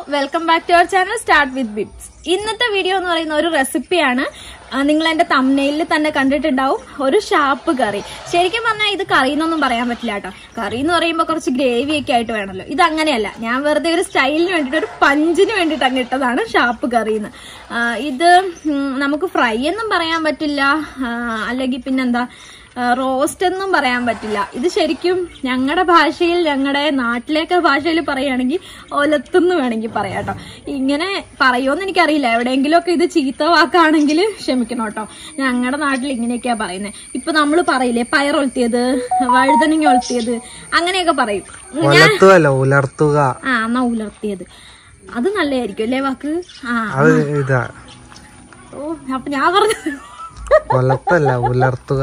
Welcome back to our channel start with ബിബ്സ് ഇന്നത്തെ video എന്ന് പറയുന്ന ഒരു റെസിപ്പിയാണ് ആ, നിങ്ങൾ എന്റെ തമ്മനയിൽ തന്നെ കണ്ടിട്ടുണ്ടാവും ഒരു ഷാപ്പ് കറി ശരിക്കും പറഞ്ഞാൽ ഇത് കറി എന്നൊന്നും പറയാൻ പറ്റില്ല കേട്ടോ കറി എന്ന് പറയുമ്പോൾ കുറച്ച് ഗ്രേവി ഒക്കെ ആയിട്ട് വേണമല്ലോ ഇത് അങ്ങനെയല്ല ഞാൻ വെറുതെ ഒരു സ്റ്റൈലിന് വേണ്ടിയിട്ട് ഒരു പഞ്ചിന് വേണ്ടിയിട്ട് അങ്ങ് ഇട്ടതാണ് ഷാപ്പ് കറി എന്ന് ആ, ഇത് ഉം, നമുക്ക് ഫ്രൈ എന്നും പറയാൻ പറ്റില്ല ആ, അല്ലെങ്കിൽ പിന്നെന്താ റോസ്റ്റ് എന്നും പറയാൻ പറ്റില്ല ഇത് ശരിക്കും ഞങ്ങളുടെ ഭാഷയിൽ ഞങ്ങളുടെ നാട്ടിലേക്ക് ഭാഷയിൽ പറയുകയാണെങ്കിൽ ഒലത്തെന്ന് വേണമെങ്കിൽ പറയാം കേട്ടോ ഇങ്ങനെ പറയുമോന്ന് എനിക്കറിയില്ല എവിടെയെങ്കിലും ഒക്കെ ഇത് ചീത്ത വാക്കാണെങ്കിൽ ക്ഷമിക്കണം കേട്ടോ ഞങ്ങളുടെ നാട്ടിൽ ഇങ്ങനെയൊക്കെയാ പറയുന്നത് ഇപ്പൊ നമ്മൾ പറയില്ലേ പയറൊലത്തിയത് വഴുതനങ്ങ ഒലത്തിയത് അങ്ങനെയൊക്കെ പറയും ഒലത്തുകല്ല ഉലർത്തുക ആ എന്നാ ഉലർത്തിയത് അത് നല്ലതായിരിക്കും അല്ലേ വാക്ക് ആ അത് ഇതാ ഓ അപ്പൊ ഞാൻ പറഞ്ഞത് ഒലത്തല്ല ഉലർത്തുക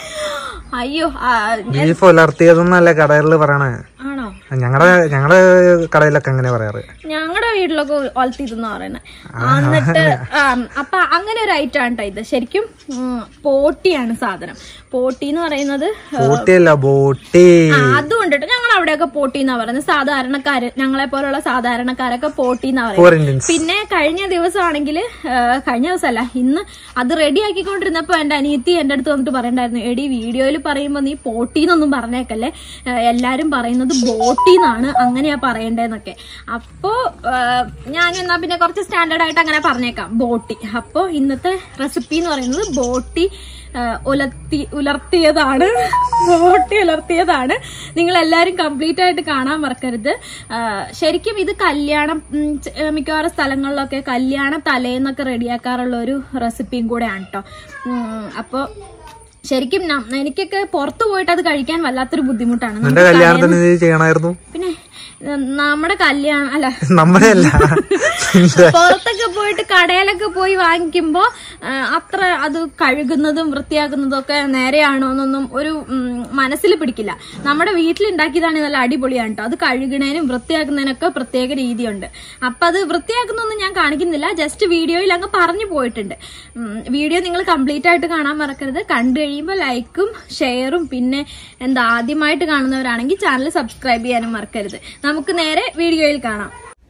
അയ്യോ ആ, ബീഫ് ഉലർത്തിയതെന്നല്ല കടകളിൽ പറയണേ ആണോ ഞങ്ങളുടെ ഞങ്ങളുടെ കടയിലൊക്കെ അങ്ങനെ പറയാറ് ഞങ്ങളുടെ വീട്ടിലൊക്കെ ഒലത്തിതെന്ന് പറയുന്നത് എന്നിട്ട് ആ, അപ്പൊ അങ്ങനെ ഒരു ഐറ്റം ആണ് ട്ടോ ഇത് ശരിക്കും ഉം, പോട്ടിയാണ് സാധനം പോട്ടി എന്ന് പറയുന്നത് ബോട്ടിയല്ല ബോട്ടി ആ, അതും ഉണ്ട് ട്ടോ. ഞങ്ങൾ അവിടെയൊക്കെ പോട്ടി എന്നാ പറയുന്നത് സാധാരണക്കാര് ഞങ്ങളെ പോലുള്ള സാധാരണക്കാരൊക്കെ പോട്ടി എന്നാ പറയുന്നത് ഫോർ ഇന്ത്യൻസ് പിന്നെ കഴിഞ്ഞ ദിവസമാണെങ്കിൽ കഴിഞ്ഞ ദിവസമല്ല ഇന്ന് അത് റെഡി ആക്കിക്കൊണ്ടിരുന്നപ്പോ എന്റെ അനിയത്തി എന്റെ അടുത്ത് വന്നിട്ട് പറയണ്ടായിരുന്നു എടി വീഡിയോയിൽ പറയുമ്പോ നീ പോട്ടീന്നൊന്നും പറഞ്ഞേക്കല്ലേ ആ, എല്ലാരും പറയുന്നത് ബോട്ടീന്നാണ് അങ്ങനെയാ പറയണ്ടേന്നൊക്കെ അപ്പോ ആ, ഞാൻ എന്നാ പിന്നെ കുറച്ച് സ്റ്റാൻഡേർഡ് ആയിട്ട് അങ്ങനെ പറഞ്ഞേക്കാം ബോട്ടി അപ്പോ ഇന്നത്തെ റെസിപ്പി എന്ന് പറയുന്നത് ബോട്ടി ആ, ഉലർത്തി ഉലർത്തിയതാണ് ബോട്ടി ഉലർത്തിയതാണ് നിങ്ങൾ എല്ലാവരും കംപ്ലീറ്റ് ആയിട്ട് കാണാൻ മറക്കരുത് ആ, ശരിക്കും ഇത് കല്യാണം ഉം, ച- ഏ, മിക്കവാറും സ്ഥലങ്ങളിലൊക്കെ കല്യാണ തലേന്നൊക്കെ റെഡിയാക്കാറുള്ള ഒരു റെസിപ്പിയും കൂടെയാണ് കേട്ടോ അപ്പോൾ ശരിക്കും ന- എനിക്കൊക്കെ പുറത്തു പോയിട്ട് അത് കഴിക്കാൻ വല്ലാത്തൊരു ബുദ്ധിമുട്ടാണ് നിന്റെ കല്യാണത്തിന് ഇത് ചെയ്യണമായിരുന്നു പിന്നെ ഏ, നമ്മുടെ കല്യാണം അല്ല നമ്മുടെ അല്ല നിന്റെ. പുറത്തൊക്കെ പോയിട്ട് കടയിലൊക്കെ പോയി വാങ്ങിക്കുമ്പോ ആ, അത്ര അത് കഴുകുന്നതും വൃത്തിയാക്കുന്നതും ഒക്കെ നേരെയാണോ എന്നൊന്നും ഒരു ഉം, മനസ്സിൽ പിടിക്കില്ല നമ്മുടെ വീട്ടിലുണ്ടാക്കിയതാണ് നല്ല അടിപൊളിയാണ് കേട്ടോ അത് കഴുകണേനും വൃത്തിയാക്കുന്നതിനൊക്കെ പ്രത്യേക രീതിയുണ്ട് അപ്പൊ അത് വൃത്തിയാക്കുന്നൊന്നും ഞാൻ കാണിക്കുന്നില്ല ജസ്റ്റ് വീഡിയോയിൽ അങ്ങ് പറഞ്ഞു പോയിട്ടുണ്ട് ഉം, വീഡിയോ നിങ്ങൾ കംപ്ലീറ്റ് ആയിട്ട് കാണാൻ മറക്കരുത് കണ്ടു കഴിയുമ്പോൾ ലൈക്കും ഷെയറും പിന്നെ എന്താ ആദ്യമായിട്ട് കാണുന്നവരാണെങ്കിൽ ചാനൽ സബ്സ്ക്രൈബ് ചെയ്യാനും മറക്കരുത് നമുക്ക് നേരെ വീഡിയോയിൽ കാണാം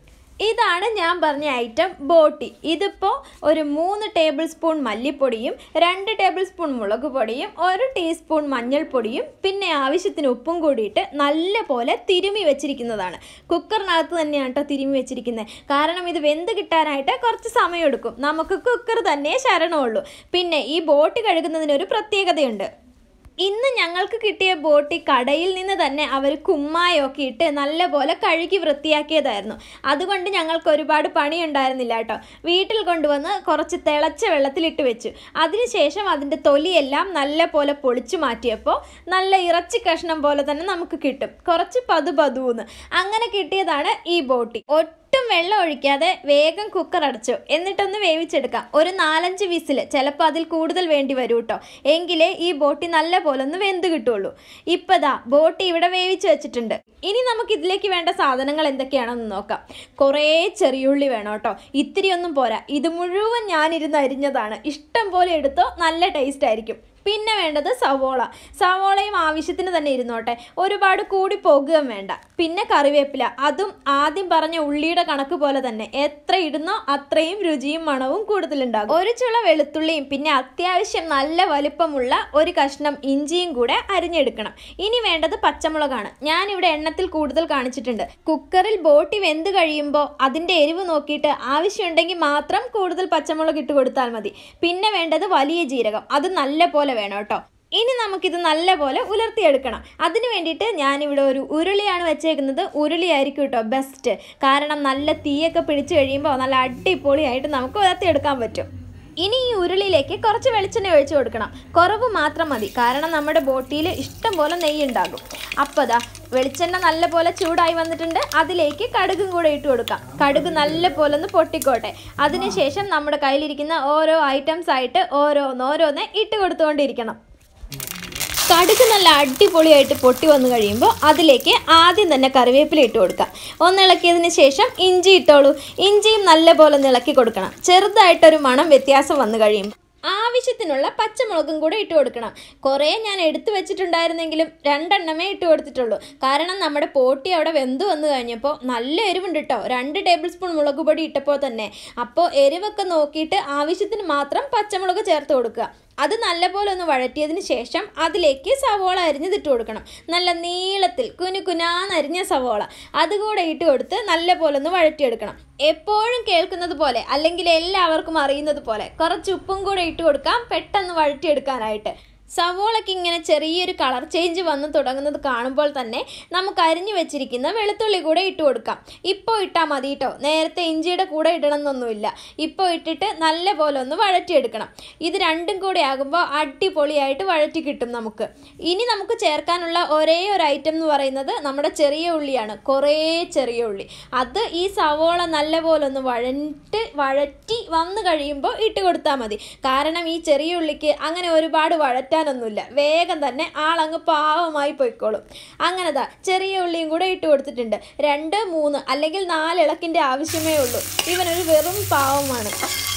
ഇതാണ് ഞാൻ പറഞ്ഞ ഐറ്റം ബോട്ടി ഇതിപ്പോ ഒരു മൂന്ന് ടേബിൾ സ്പൂൺ മല്ലിപ്പൊടിയും രണ്ട് ടേബിൾ സ്പൂൺ മുളക് പൊടിയും ഒരു ടീസ്പൂൺ മഞ്ഞൾപ്പൊടിയും പിന്നെ ആവശ്യത്തിന് ഉപ്പും കൂടിയിട്ട് നല്ല പോലെ തിരുമി വെച്ചിരിക്കുന്നതാണ് കുക്കറിനകത്ത് തന്നെയാണ് കേട്ടോ തിരുമി വെച്ചിരിക്കുന്നത് കാരണം ഇത് വെന്ത് കിട്ടാനായിട്ട് കുറച്ച് സമയമെടുക്കും നമുക്ക് കുക്കർ തന്നെ ശരണമുള്ളൂ പിന്നെ ഈ ബോട്ടി കഴുകുന്നതിനൊരു പ്രത്യേകതയുണ്ട് ഇന്ന് ഞങ്ങൾക്ക് കിട്ടിയ ബോട്ടി കടയിൽ നിന്ന് തന്നെ അവർ കുമ്മായൊക്കെ ഇട്ട് നല്ലപോലെ കഴുകി വൃത്തിയാക്കിയതായിരുന്നു അതുകൊണ്ട് ഞങ്ങൾക്ക് ഒരുപാട് പണിയുണ്ടായിരുന്നില്ല കേട്ടോ വീട്ടിൽ കൊണ്ടുവന്ന് കുറച്ച് തിളച്ച വെള്ളത്തിലിട്ട് വെച്ചു അതിനുശേഷം അതിൻ്റെ തൊലിയെല്ലാം നല്ല പോലെ പൊളിച്ചു മാറ്റിയപ്പോൾ നല്ല ഇറച്ചി കഷ്ണം പോലെ തന്നെ നമുക്ക് കിട്ടും കുറച്ച് പതു പതുന്ന് അങ്ങനെ കിട്ടിയതാണ് ഈ ബോട്ടി ഒട്ടും വെള്ളം ഒഴിക്കാതെ വേഗം കുക്കർ അടച്ചു എന്നിട്ടൊന്ന് വേവിച്ചെടുക്കാം ഒരു നാലഞ്ച് വിസിൽ ചിലപ്പോൾ അതിൽ കൂടുതൽ വേണ്ടി വരും കേട്ടോ എങ്കിലേ ഈ ബോട്ടി നല്ല പോലെ ഒന്ന് വെന്ത് കിട്ടുള്ളൂ ഇപ്പതാ ബോട്ടി ഇവിടെ വേവിച്ച് വെച്ചിട്ടുണ്ട് ഇനി നമുക്ക് ഇതിലേക്ക് വേണ്ട സാധനങ്ങൾ എന്തൊക്കെയാണെന്ന് നോക്കാം കുറേ ചെറിയുള്ളി വേണം കേട്ടോ ഇത്തിരി ഒന്നും പോരാ ഇത് മുഴുവൻ ഞാനിരുന്ന് അരിഞ്ഞതാണ് ഇഷ്ടം പോലെ എടുത്തോ നല്ല ടേസ്റ്റ് ആയിരിക്കും പിന്നെ വേണ്ടത് സവോള സവോളയും ആവശ്യത്തിന് തന്നെ ഇരുന്നോട്ടെ ഒരുപാട് കൂടി പോകുകയും വേണ്ട പിന്നെ കറിവേപ്പില അതും ആദ്യം പറഞ്ഞ ഉള്ളിയുടെ കണക്ക് പോലെ തന്നെ എത്ര ഇടുന്നോ അത്രയും രുചിയും മണവും കൂടുതലുണ്ടാകും ഒരു ചുള വെളുത്തുള്ളിയും പിന്നെ അത്യാവശ്യം നല്ല വലിപ്പമുള്ള ഒരു കഷ്ണം ഇഞ്ചിയും കൂടെ അരിഞ്ഞെടുക്കണം ഇനി വേണ്ടത് പച്ചമുളകാണ് ഞാനിവിടെ എണ്ണത്തിൽ കൂടുതൽ കാണിച്ചിട്ടുണ്ട് കുക്കറിൽ ബോട്ടി വെന്ത് കഴിയുമ്പോൾ അതിൻ്റെ എരിവ് നോക്കിയിട്ട് ആവശ്യമുണ്ടെങ്കിൽ മാത്രം കൂടുതൽ പച്ചമുളക് ഇട്ട് കൊടുത്താൽ മതി പിന്നെ വേണ്ടത് വലിയ ജീരകം അത് നല്ല പോലെ വേണം കേട്ടോ ഇനി നമുക്കിത് നല്ലപോലെ ഉലർത്തിയെടുക്കണം അതിന് വേണ്ടിയിട്ട് ഞാനിവിടെ ഒരു ഉരുളിയാണ് വെച്ചേക്കുന്നത് ഉരുളിയായിരിക്കും കേട്ടോ ബെസ്റ്റ് കാരണം നല്ല തീയൊക്കെ പിടിച്ചു കഴിയുമ്പോൾ നല്ല അടിപൊളിയായിട്ട് നമുക്ക് ഉലർത്തിയെടുക്കാൻ പറ്റും ഇനി ഈ ഉരുളിയിലേക്ക് കുറച്ച് വെളിച്ചെണ്ണ ഒഴിച്ചു കൊടുക്കണം കുറവ് മാത്രം മതി കാരണം നമ്മുടെ ബോട്ടിയിൽ ഇഷ്ടം പോലെ നെയ്യ് ഉണ്ടാകും അപ്പോൾ ദാ വെളിച്ചെണ്ണ നല്ല പോലെ ചൂടായി വന്നിട്ടുണ്ട് അതിലേക്ക് കടുകും കൂടെ ഇട്ട് കൊടുക്കാം കടുക് നല്ല പോലെ ഒന്ന് പൊട്ടിക്കോട്ടെ അതിനുശേഷം നമ്മുടെ കയ്യിലിരിക്കുന്ന ഓരോ ഐറ്റംസ് ആയിട്ട് ഓരോന്നോരോന്ന് ഇട്ട് കൊടുത്തുകൊണ്ടിരിക്കണം കടുക് നല്ല അടിപൊളിയായിട്ട് പൊട്ടി വന്നു കഴിയുമ്പോൾ അതിലേക്ക് ആദ്യം തന്നെ കറിവേപ്പില ഇട്ട് കൊടുക്കാം ഒന്നിളക്കിയതിന് ശേഷം ഇഞ്ചി ഇട്ടോളൂ ഇഞ്ചിയും നല്ലപോലെ ഒന്ന് ഇളക്കി കൊടുക്കണം ചെറുതായിട്ടൊരു മണം വ്യത്യാസം വന്നു കഴിയുമ്പോൾ ആവശ്യത്തിനുള്ള പച്ചമുളകും കൂടെ ഇട്ട് കൊടുക്കണം കുറേ ഞാൻ എടുത്തു വെച്ചിട്ടുണ്ടായിരുന്നെങ്കിലും രണ്ടെണ്ണമേ ഇട്ട് കൊടുത്തിട്ടുള്ളൂ കാരണം നമ്മുടെ പോട്ടി അവിടെ വെന്ത് വന്നു കഴിഞ്ഞപ്പോൾ നല്ല എരിവുണ്ട് കേട്ടോ രണ്ട് ടേബിൾ സ്പൂൺ മുളക് പൊടി ഇട്ടപ്പോൾ തന്നെ അപ്പോൾ എരിവൊക്കെ നോക്കിയിട്ട് ആവശ്യത്തിന് മാത്രം പച്ചമുളക് ചേർത്ത് കൊടുക്കുക അത് നല്ലപോലെ ഒന്ന് വഴറ്റിയതിന് ശേഷം അതിലേക്ക് സവോള അരിഞ്ഞതിട്ട് കൊടുക്കണം നല്ല നീളത്തിൽ കുനു കുനാന്നരിഞ്ഞ സവോള അതുകൂടെ ഇട്ട് കൊടുത്ത് നല്ലപോലെ ഒന്ന് വഴറ്റിയെടുക്കണം എപ്പോഴും കേൾക്കുന്നത് പോലെ അല്ലെങ്കിൽ എല്ലാവർക്കും അറിയുന്നത് പോലെ കുറച്ച് ഉപ്പും കൂടെ ഇട്ട് കൊടുക്കാം പെട്ടെന്ന് വഴറ്റിയെടുക്കാനായിട്ട് സവോളയ്ക്ക് ഇങ്ങനെ ചെറിയൊരു കളർ ചേഞ്ച് വന്ന് തുടങ്ങുന്നത് കാണുമ്പോൾ തന്നെ നമുക്ക് അരിഞ്ഞു വെച്ചിരിക്കുന്ന വെളുത്തുള്ളി കൂടെ ഇട്ട് കൊടുക്കാം ഇപ്പോൾ ഇട്ടാൽ മതി കേട്ടോ നേരത്തെ ഇഞ്ചിയുടെ കൂടെ ഇടണം എന്നൊന്നുമില്ല ഇപ്പോൾ ഇട്ടിട്ട് നല്ല പോലെ ഒന്ന് വഴറ്റിയെടുക്കണം ഇത് രണ്ടും കൂടെ ആകുമ്പോൾ അടിപൊളിയായിട്ട് വഴറ്റി കിട്ടും നമുക്ക് ഇനി നമുക്ക് ചേർക്കാനുള്ള ഒരേ ഒരു ഐറ്റം എന്ന് പറയുന്നത് നമ്മുടെ ചെറിയ ഉള്ളിയാണ് കുറേ ചെറിയ ഉള്ളി അത് ഈ സവോള നല്ല പോലെ ഒന്ന് വഴറ്റ് വഴറ്റി വന്നു കഴിയുമ്പോൾ ഇട്ട് കൊടുത്താൽ മതി കാരണം ഈ ചെറിയ ഉള്ളിക്ക് അങ്ങനെ ഒരുപാട് വഴറ്റാനൊന്നുമില്ല വേഗം തന്നെ ആളങ്ങ് പാവമായി പോയിക്കോളും അങ്ങനെതാ ചെറിയ ഉള്ളിയും കൂടെ ഇട്ട് കൊടുത്തിട്ടുണ്ട് രണ്ട് മൂന്ന് അല്ലെങ്കിൽ നാല് ഇളക്കിൻ്റെ ആവശ്യമേ ഉള്ളൂ ഇവനൊരു വെറും പാവമാണ്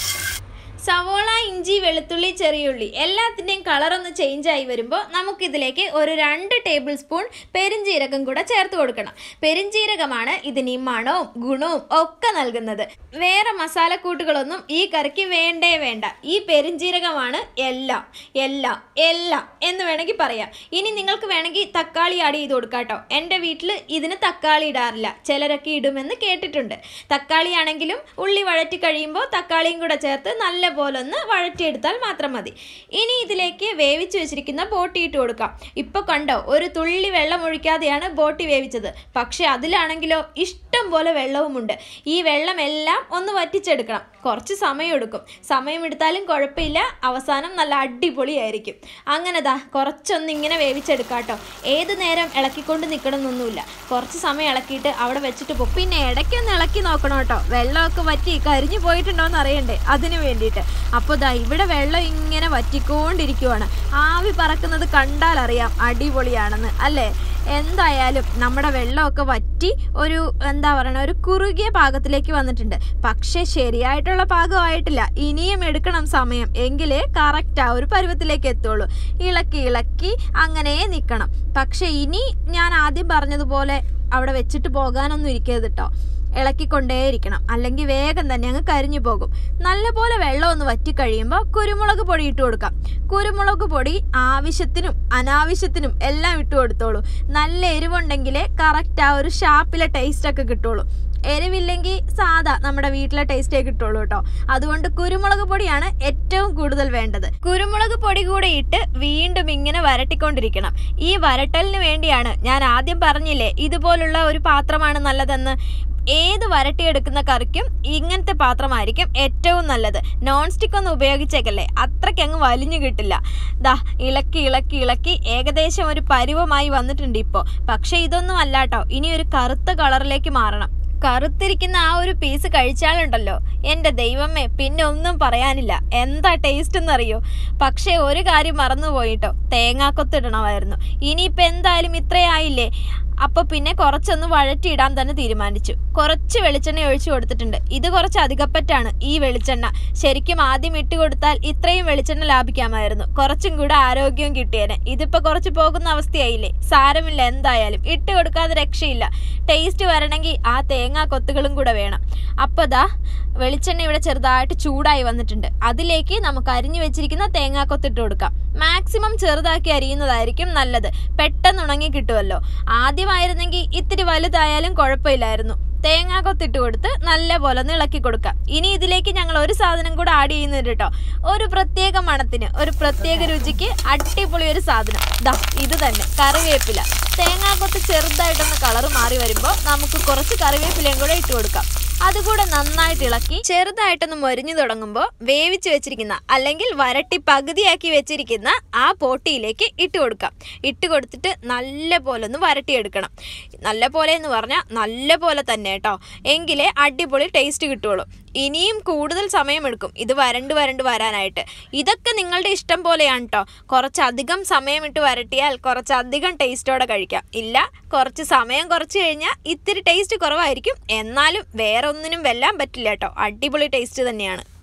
സവോള ഇഞ്ചി വെളുത്തുള്ളി ചെറിയുള്ളി എല്ലാത്തിൻ്റെയും കളറൊന്ന് ചേഞ്ച് ആയി വരുമ്പോൾ നമുക്കിതിലേക്ക് ഒരു രണ്ട് ടേബിൾ സ്പൂൺ പെരിഞ്ജീരകം കൂടെ ചേർത്ത് കൊടുക്കണം പെരിഞ്ജീരകമാണ് ഇതിന് ഈ മണവും ഗുണവും ഒക്കെ നൽകുന്നത് വേറെ മസാലക്കൂട്ടുകളൊന്നും ഈ കറിക്ക് വേണ്ടേ വേണ്ട ഈ പെരിഞ്ജീരകമാണ് എല്ലാം എല്ലാം എല്ലാം എന്ന് വേണമെങ്കിൽ പറയാം ഇനി നിങ്ങൾക്ക് വേണമെങ്കിൽ തക്കാളി ആഡ് ചെയ്ത് കൊടുക്കാം കേട്ടോ എൻ്റെ വീട്ടിൽ ഇതിന് തക്കാളി ഇടാറില്ല ചിലരൊക്കെ ഇടുമെന്ന് കേട്ടിട്ടുണ്ട് തക്കാളി ആണെങ്കിലും ഉള്ളി വഴറ്റി കഴിയുമ്പോൾ തക്കാളിയും കൂടെ ചേർത്ത് നല്ല പോലെ ഒന്ന് വഴറ്റിയെടുത്താൽ മാത്രം മതി ഇനി ഇതിലേക്ക് വേവിച്ച് വെച്ചിരിക്കുന്ന ബോട്ടി ഇട്ട് കൊടുക്കാം ഇപ്പോൾ കണ്ടോ ഒരു തുള്ളി വെള്ളം ഒഴിക്കാതെയാണ് ബോട്ടി വേവിച്ചത് പക്ഷേ അതിലാണെങ്കിലോ ഇഷ്ടം പോലെ വെള്ളവുമുണ്ട് ഈ വെള്ളമെല്ലാം ഒന്ന് വറ്റിച്ചെടുക്കണം കുറച്ച് സമയമെടുക്കും സമയമെടുത്താലും കുഴപ്പമില്ല അവസാനം നല്ല അടിപൊളിയായിരിക്കും അങ്ങനെ ദാ കുറച്ചൊന്ന് ഇങ്ങനെ വേവിച്ചെടുക്കാം കേട്ടോ ഏത് നേരം ഇളക്കിക്കൊണ്ട് നിൽക്കണമെന്നൊന്നുമില്ല കുറച്ച് സമയം ഇളക്കിയിട്ട് അവിടെ വെച്ചിട്ട് പോകും പിന്നെ ഇടയ്ക്കൊന്ന് ഇളക്കി നോക്കണം കേട്ടോ വെള്ളമൊക്കെ വറ്റി കരിഞ്ഞു പോയിട്ടുണ്ടോ എന്ന് അറിയണ്ടേ അതിന് വേണ്ടിയിട്ട് അപ്പോൾ ദാ ഇവിടെ വെള്ളം ഇങ്ങനെ വറ്റിക്കൊണ്ടിരിക്കുവാണ് ആവി പറക്കുന്നത് കണ്ടാൽ അറിയാം അടിപൊളിയാണെന്ന് അല്ലേ എന്തായാലും നമ്മുടെ വെള്ളമൊക്കെ വറ്റി ഒരു എന്താ പറയണ ഒരു കുറുകിയ പാകത്തിലേക്ക് വന്നിട്ടുണ്ട് പക്ഷേ ശരിയായിട്ടുള്ള പാകമായിട്ടില്ല ഇനിയും എടുക്കണം സമയം എങ്കിലേ കറക്റ്റ് ആ ഒരു പരുവത്തിലേക്ക് എത്തുള്ളൂ ഇളക്കി ഇളക്കി അങ്ങനെ നിൽക്കണം പക്ഷേ ഇനി ഞാൻ ആദ്യം പറഞ്ഞതുപോലെ അവിടെ വെച്ചിട്ട് പോകാനൊന്നും ഇരിക്കരുത് കേട്ടോ ഇളക്കിക്കൊണ്ടേയിരിക്കണം അല്ലെങ്കിൽ വേഗം തന്നെ അങ്ങ് കരിഞ്ഞു പോകും നല്ലപോലെ വെള്ളം ഒന്ന് വറ്റി കഴിയുമ്പോൾ കുരുമുളക് പൊടി ഇട്ട് കൊടുക്കാം കുരുമുളക് പൊടി ആവശ്യത്തിനും അനാവശ്യത്തിനും എല്ലാം ഇട്ട് കൊടുത്തോളൂ നല്ല എരിവുണ്ടെങ്കിലേ കറക്റ്റ് ആ ഒരു ഷാപ്പിലെ ടേസ്റ്റ് ഒക്കെ കിട്ടുള്ളൂ എരിവില്ലെങ്കിൽ സാധാ നമ്മുടെ വീട്ടിലെ ടേസ്റ്റേ കിട്ടുള്ളൂ കേട്ടോ അതുകൊണ്ട് കുരുമുളക് പൊടിയാണ് ഏറ്റവും കൂടുതൽ വേണ്ടത് കുരുമുളക് പൊടി കൂടെ ഇട്ട് വീണ്ടും ഇങ്ങനെ വരട്ടിക്കൊണ്ടിരിക്കണം ഈ വരട്ടലിന് വേണ്ടിയാണ് ഞാൻ ആദ്യം പറഞ്ഞില്ലേ ഇതുപോലുള്ള ഒരു പാത്രമാണ് നല്ലതെന്ന് ഏത് വരട്ടിയെടുക്കുന്ന കറിക്കും ഇങ്ങനത്തെ പാത്രമായിരിക്കും ഏറ്റവും നല്ലത് നോൺ സ്റ്റിക്ക് ഒന്നും ഉപയോഗിച്ചേക്കല്ലേ അത്രയ്ക്ക് അങ്ങ് വലിഞ്ഞു കിട്ടില്ല ദാ ഇളക്കി ഇളക്കി ഇളക്കി ഏകദേശം ഒരു പരുവമായി വന്നിട്ടുണ്ട് ഇപ്പോൾ പക്ഷേ ഇതൊന്നും അല്ല കേട്ടോ ഇനി ഒരു കറുത്ത കളറിലേക്ക് മാറണം കറുത്തിരിക്കുന്ന ആ ഒരു പീസ് കഴിച്ചാലുണ്ടല്ലോ എൻ്റെ ദൈവമേ പിന്നെ ഒന്നും പറയാനില്ല എന്താ ടേസ്റ്റ് എന്നറിയോ പക്ഷേ ഒരു കാര്യം മറന്നുപോയിട്ടോ തേങ്ങാക്കൊത്തിടണമായിരുന്നു ഇനിയിപ്പോൾ എന്തായാലും ഇത്രയായില്ലേ അപ്പോൾ പിന്നെ കുറച്ചൊന്ന് വഴറ്റിയിടാൻ തന്നെ തീരുമാനിച്ചു കുറച്ച് വെളിച്ചെണ്ണ ഒഴിച്ചു കൊടുത്തിട്ടുണ്ട് ഇത് കുറച്ച് അധികപ്പറ്റാണ് ഈ വെളിച്ചെണ്ണ ശരിക്കും ആദ്യം ഇട്ട് കൊടുത്താൽ ഇത്രയും വെളിച്ചെണ്ണ ലാഭിക്കാമായിരുന്നു കുറച്ചും കൂടെ ആരോഗ്യവും കിട്ടിയേനെ ഇതിപ്പോൾ കുറച്ച് പോകുന്ന അവസ്ഥയായില്ലേ സാരമില്ല എന്തായാലും ഇട്ട് കൊടുക്കാതെ രക്ഷയില്ല ടേസ്റ്റ് വരണമെങ്കിൽ ആ തേങ്ങാ കൊത്തുകളും കൂടെ വേണം അപ്പോൾ ദാ വെളിച്ചെണ്ണ ഇവിടെ ചെറുതായിട്ട് ചൂടായി വന്നിട്ടുണ്ട് അതിലേക്ക് നമുക്ക് അരിഞ്ഞു വെച്ചിരിക്കുന്ന തേങ്ങാക്കൊത്തിട്ട് കൊടുക്കാം മാക്സിമം ചെറുതാക്കി അരിയുന്നതായിരിക്കും നല്ലത് പെട്ടെന്ന് ഉണങ്ങി കിട്ടുമല്ലോ ആദ്യമായിരുന്നെങ്കിൽ ഇത്തിരി വലുതായാലും കുഴപ്പമില്ലായിരുന്നു തേങ്ങാക്കൊത്തിട്ട് കൊടുത്ത് നല്ല പോലെ ഒന്ന് ഇളക്കി കൊടുക്കാം ഇനി ഇതിലേക്ക് ഞങ്ങൾ ഒരു സാധനം കൂടെ ആഡ് ചെയ്യുന്നുണ്ട് കേട്ടോ ഒരു പ്രത്യേക മണത്തിന് ഒരു പ്രത്യേക രുചിക്ക് അടിപൊളി ഒരു സാധനം ദാ ഇത് തന്നെ കറിവേപ്പില തേങ്ങാക്കൊത്ത് ചെറുതായിട്ടൊന്ന് കളർ മാറി വരുമ്പോൾ നമുക്ക് കുറച്ച് കറിവേപ്പിലയും കൂടെ ഇട്ട് കൊടുക്കാം അതുകൂടെ നന്നായിട്ട് ഇളക്കി ചെറുതായിട്ടൊന്ന് മൊരിഞ്ഞു തുടങ്ങുമ്പോൾ വേവിച്ച് വെച്ചിരിക്കുന്ന അല്ലെങ്കിൽ വരട്ടി പകുതിയാക്കി വെച്ചിരിക്കുന്ന ആ പോട്ടിയിലേക്ക് ഇട്ട് കൊടുക്കാം ഇട്ട് കൊടുത്തിട്ട് നല്ല പോലെ ഒന്ന് വരട്ടിയെടുക്കണം നല്ല പോലെ എന്ന് പറഞ്ഞാൽ നല്ല പോലെ തന്നെ കേട്ടോ എങ്കിലേ അടിപൊളി ടേസ്റ്റ് കിട്ടുള്ളൂ ഇനിയും കൂടുതൽ സമയമെടുക്കും ഇത് വരണ്ട് വരണ്ട് വരാനായിട്ട് ഇതൊക്കെ നിങ്ങളുടെ ഇഷ്ടം പോലെയാണ് കേട്ടോ കുറച്ചധികം സമയമിട്ട് വരട്ടിയാൽ കുറച്ചധികം ടേസ്റ്റോടെ കഴിക്കാം ഇല്ല കുറച്ച് സമയം കുറച്ച് കഴിഞ്ഞാൽ ഇത്തിരി ടേസ്റ്റ് കുറവായിരിക്കും എന്നാലും വേറെ ഒന്നിനും വെല്ലാൻ പറ്റില്ല കേട്ടോ അടിപൊളി ടേസ്റ്റ് തന്നെയാണ്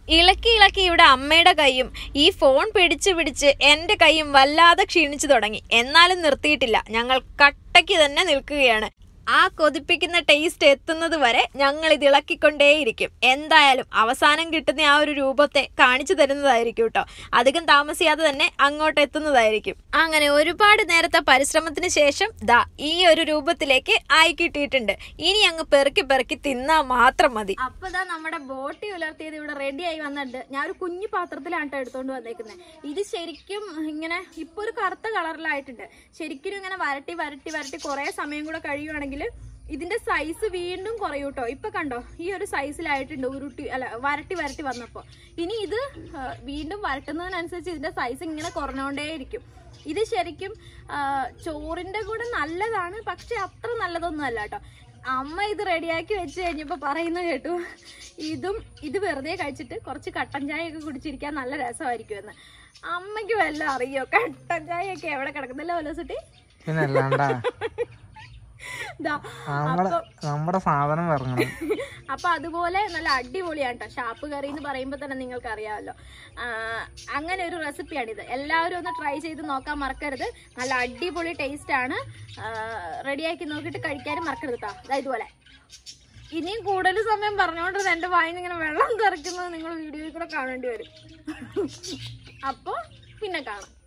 ഇളക്കി ഇളക്കി ഇവിടെ അമ്മയുടെ കൈയും ഈ ഫോൺ പിടിച്ച് പിടിച്ച് എൻ്റെ കൈയും വല്ലാതെ ക്ഷീണിച്ചു തുടങ്ങി എന്നാലും നിർത്തിയിട്ടില്ല ഞങ്ങൾ കട്ടയ്ക്ക് തന്നെ നിൽക്കുകയാണ് ആ കൊതിപ്പിക്കുന്ന ടേസ്റ്റ് എത്തുന്നത് വരെ ഞങ്ങൾ ഇത് ഇളക്കിക്കൊണ്ടേയിരിക്കും എന്തായാലും അവസാനം കിട്ടുന്ന ആ ഒരു രൂപത്തെ കാണിച്ചു തരുന്നതായിരിക്കും കേട്ടോ അധികം താമസിയാതെ തന്നെ അങ്ങോട്ട് എത്തുന്നതായിരിക്കും അങ്ങനെ ഒരുപാട് നേരത്തെ പരിശ്രമത്തിന് ശേഷം ദാ ഈ ഒരു രൂപത്തിലേക്ക് ആയി കിട്ടിയിട്ടുണ്ട് ഇനി അങ്ങ് പെറുക്കി പെറുക്കി തിന്നാ മാത്രം മതി അപ്പൊ ദാ നമ്മുടെ ബോട്ടി ഉലർത്തിയത് ഇവിടെ റെഡി ആയി വന്നിട്ടുണ്ട് ഞാൻ ഒരു കുഞ്ഞു പാത്രത്തിലാണ് ട്ടോ എടുത്തോണ്ട് വന്നേക്കുന്നത് ഇത് ശരിക്കും ഇങ്ങനെ ഇപ്പൊ ഒരു കറുത്ത കളറിലായിട്ടുണ്ട് ശരിക്കും ഇങ്ങനെ വരട്ടി വരട്ടി വരട്ടി കുറെ സമയം കൂടെ കഴിയുവാണെങ്കിൽ ഇതിന്റെ സൈസ് വീണ്ടും കുറയും കേട്ടോ ഇപ്പൊ കണ്ടോ ഈ ഒരു സൈസിലായിട്ടുണ്ട് ഉരുട്ടി അല്ല വരട്ടി വരട്ടി വന്നപ്പോ ഇനി ഇത് ആ, വീണ്ടും വരട്ടുന്നതിനനുസരിച്ച് ഇതിന്റെ സൈസ് ഇങ്ങനെ കുറഞ്ഞുകൊണ്ടേയിരിക്കും ഇത് ശരിക്കും ആ, ചോറിന്റെ കൂടെ നല്ലതാണ് പക്ഷെ അത്ര നല്ലതൊന്നും അല്ല കേട്ടോ അമ്മ ഇത് റെഡിയാക്കി വെച്ച് കഴിഞ്ഞപ്പോ പറയുന്ന കേട്ടു ഇതും ഇത് വെറുതെ കഴിച്ചിട്ട് കുറച്ച് കട്ടൻ ചായ ഒക്കെ കുടിച്ചിരിക്കാൻ നല്ല രസമായിരിക്കുമെന്ന് അമ്മയ്ക്ക് വല്ല അറിയോ കട്ടൻ ചായ ഒക്കെ എവിടെ കിടക്കുന്നല്ലോ ഓലോസുട്ടി പിന്നെ അല്ലാണ്ടാ ദാ നമ്മുടെ നമ്മുടെ സാധനം ഇറങ്ങണം അപ്പൊ അതുപോലെ നല്ല അടിപൊളിയാണ് കേട്ടോ ഷാപ്പ് കറി എന്ന് പറയുമ്പോൾ തന്നെ നിങ്ങൾക്ക് അറിയാമല്ലോ ആ, അങ്ങനെ ഒരു റെസിപ്പിയാണിത് എല്ലാവരും ഒന്ന് ട്രൈ ചെയ്ത് നോക്കാൻ മറക്കരുത് നല്ല അടിപൊളി ടേസ്റ്റ് ആണ് റെഡിയാക്കി നോക്കിയിട്ട് കഴിക്കാനും മറക്കരുത് കേട്ടോ ദാ ഇതുപോലെ ഇനിയും കൂടുതൽ സമയം പറഞ്ഞുകൊണ്ടിരുന്ന എന്റെ വായിന്ന് ഇങ്ങനെ വെള്ളം തെറിക്കുന്നത് നിങ്ങൾ വീഡിയോയിൽ കൂടെ കാണേണ്ടി വരും അപ്പോൾ പിന്നെ കാണാം